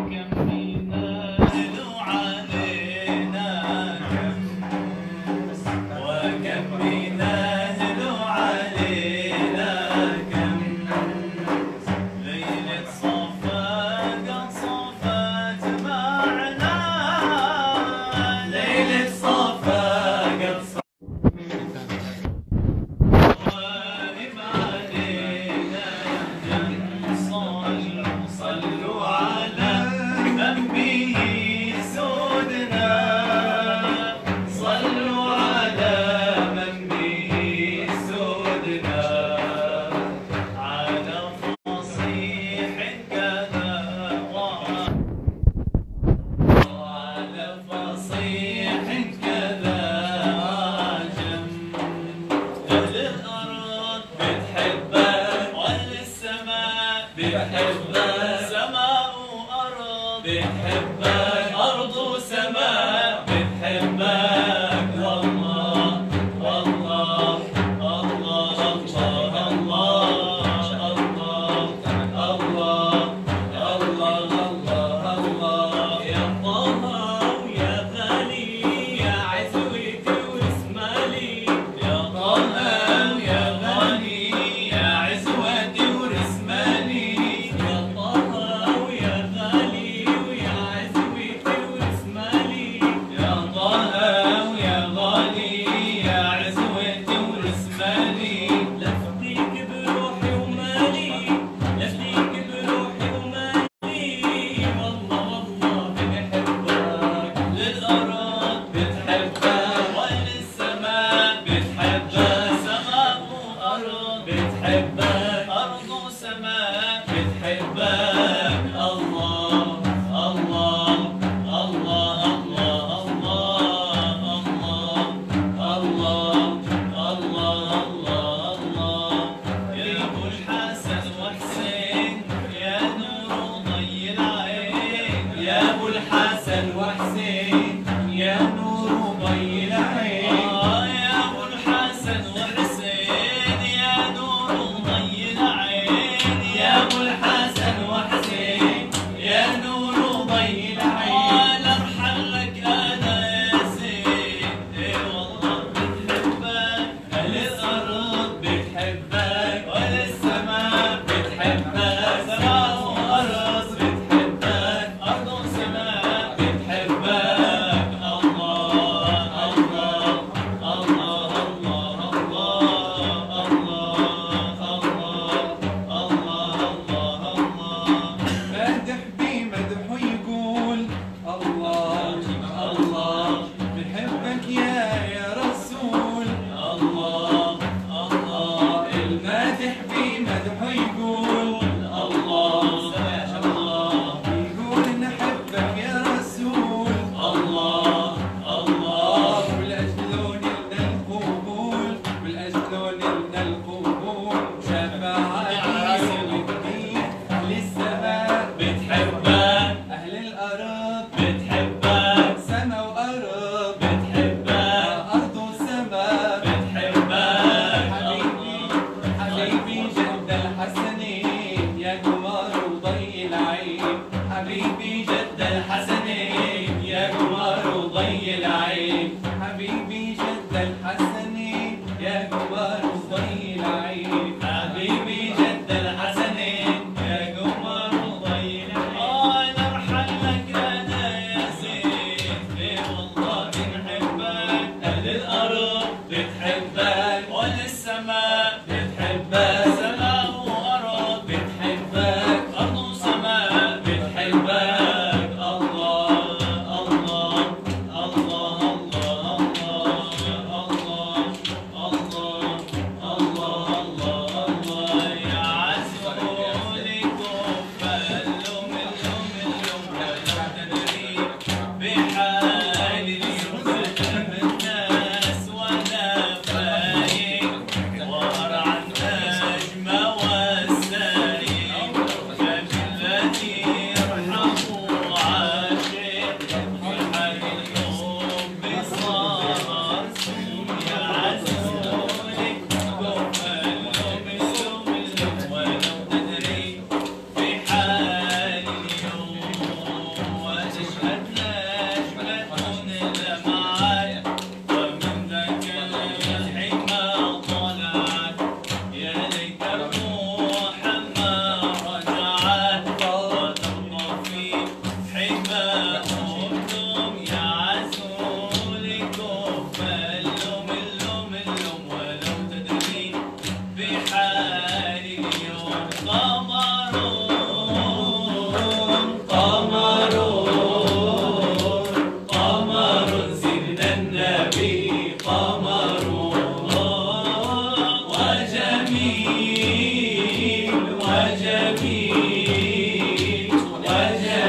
الله الله الله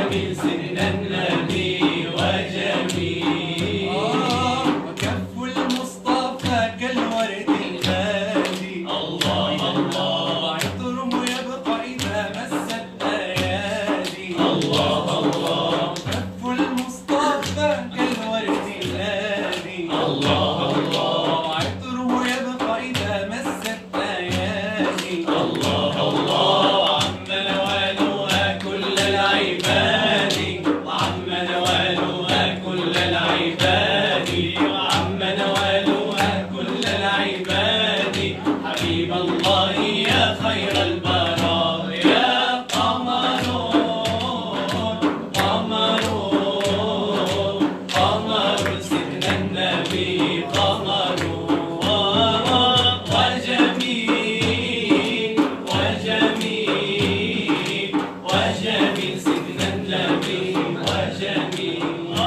وجميل سيدنا النبي وجميل وكف المصطفى كالورد الغالي الله الله وعطرهم يبقى إذا مست أيادي الله الله كف المصطفى كالورد الغالي الله الله وعطره يبقى إذا مست أيادي الله الله وعم نوالها كل العباد وعم نوالها كل العباد وعم نوالها كل العباد حبيب الله يا خير البراء يا قمرون قمرون قمر سيدنا النبي قمر وجميل وجميل وجميل سيدنا النبي وجميل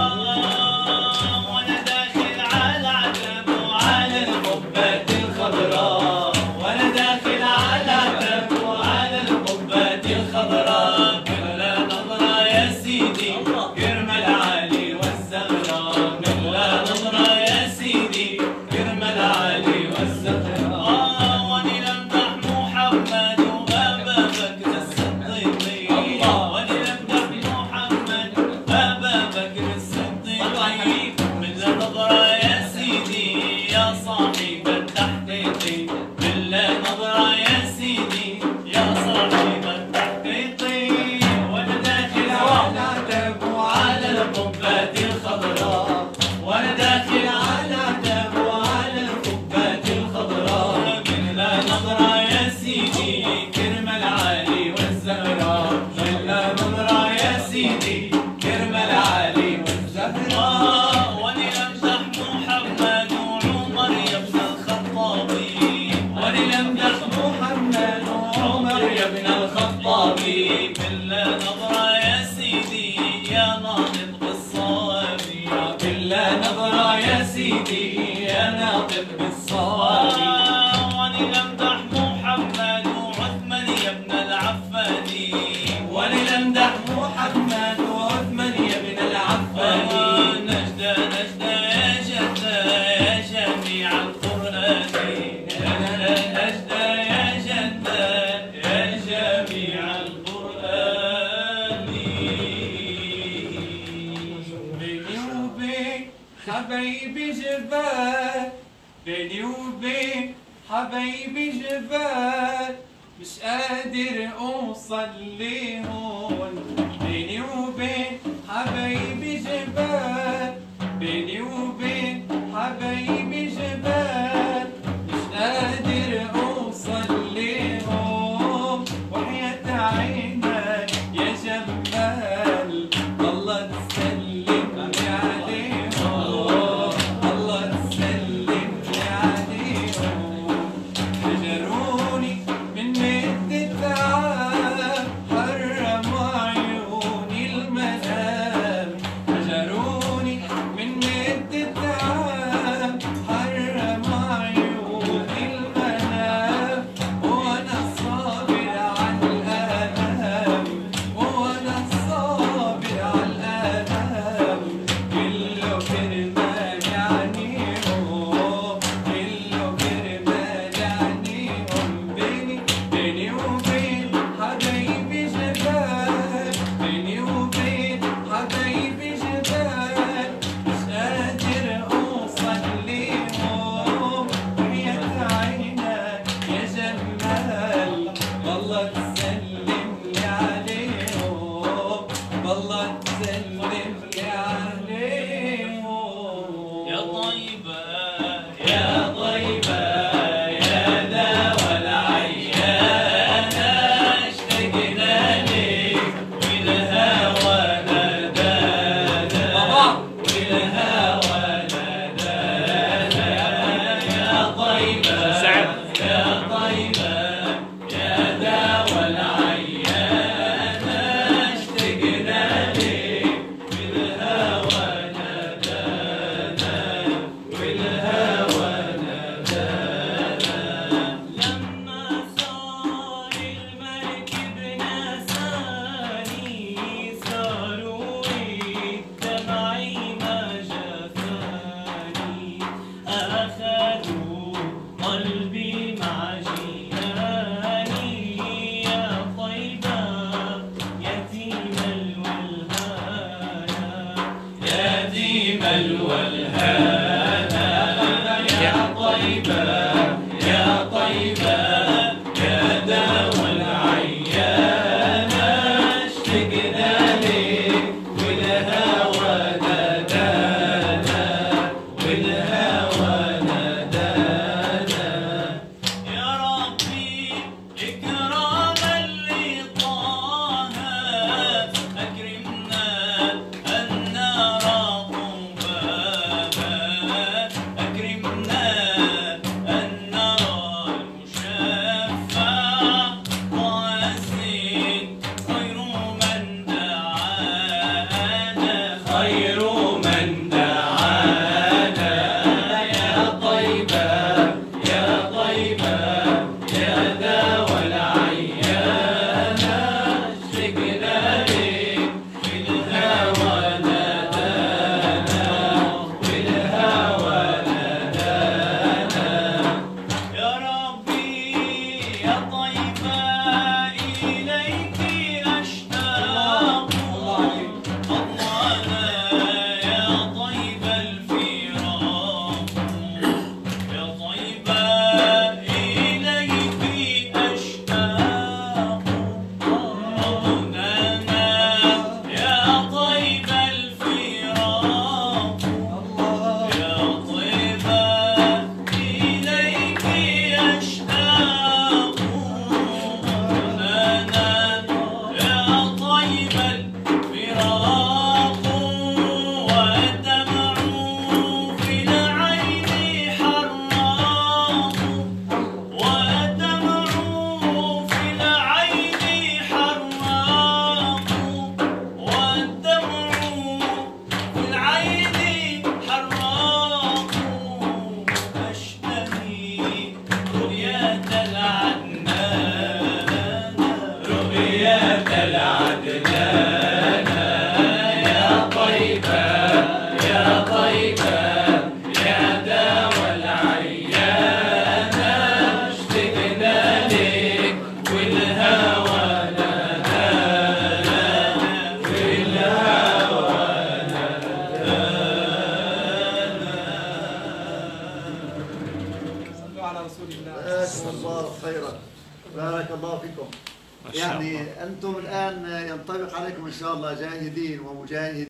وانا داخل على عتب وعلى القبة الخضراء وانا داخل على عتب وعلى القبة الخضراء كلا نظرة يا سيدي كرم العالي والزغراء كلا نظرة يا سيدي كرم العالي والزغراء ونلمدح محمد وابا بكر الصديق ونلمدح محمد وابا بكر الصديق من نظرة يا سيدي يا صاحب التحقيق بالله نظرة يا سيدي يا صاحب التحقيق وانا داخل على العتب على القبة الخضراء وانا داخل على عتب وعلى القبة الخضراء من لا نظرة يا سيدي كرم العالي والزهراء من لا نظرة يا سيدي كرم العالي والزهراء ولنمدح محمد وعمر يا ابن الخطابي ولنمدح محمد وعمر يا ابن الخطابي بالله نظرة يا سيدي يا ناطق بالصواب يا بالله نظرة يا سيدي يا ناطق بالصواب ولنمدح محمد وعثمان يا ابن العفاني ولنمدح محمد وعثمان يا ابن العفاني نجدة نجدة يا جدة يا جميع القرآن نجدة يا جدة يا جميع القرآن بيني وبين حبايبي جبال بيني وبين حبايبي جبال مش قادر اوصل ليهون بيني وبين حبايبي جبال بيني وبين حبايبي جبال مش قادر اوصل ليهم وحياة عينك يا جمال الله تسلم لي عليهم الله تسلم لي عليهم هجروني من مد التعب حرموا عيوني المنام هجروني من مد التعب حرموا عيوني المنام وانا صابر على الالام وانا صابر على الالام كله كرمان يعنيهم كله كرمان يعنيهم بيني بيني وبين حبايبي جبال بيني وبين حبايبي جبال مش قادر اوصل ليهم وحياة عينك يا جمال والله تسلم لي عليهم والله تسلم لي عليهم يا طيبة يا طيبة يا دوا العيان اشتقنا لك والهوى نادانا والهوى نادانا يا طيبة يا طيبة يا دوا العيان اشتقنا لك والهوى نادانا الحلوى الهنا يا طيبة يا طيبة يا دوا العيانة اشتقنا لك والهوى نادانا والهوى نادانا يا ربي إكراما لطه أكرمنا أن نرى طوباها أكرمنا أن نرى المشفع وأزد خير من دعانا خير من دعانا يا طيبة يا طيبة يا دوا العيانة اشتقنا لك والهوى نادانا والهوى نادانا يا ربي يا طيبة إليك أشتاق أضوانا يا طيب الفراق يا طيبة إليك أشتاق مولانا يا طيب الفراق يا طيبة إليك أشتاق مولانا يا طيب الفراق والدمع في العين حراق والدمع في العين حراق والدمع في العين حراق أشتهي رؤية العدنان رؤية العدنان يا طيبة يا طيبة يا دوا العيانة اشتقنا لك والهوى نادانا والهوى صلوا على رسول الله جزاكم الله خيرا بارك الله فيكم ما شاء يعني انتم الان ينطبق عليكم ان شاء الله جاهدين ومجاهدين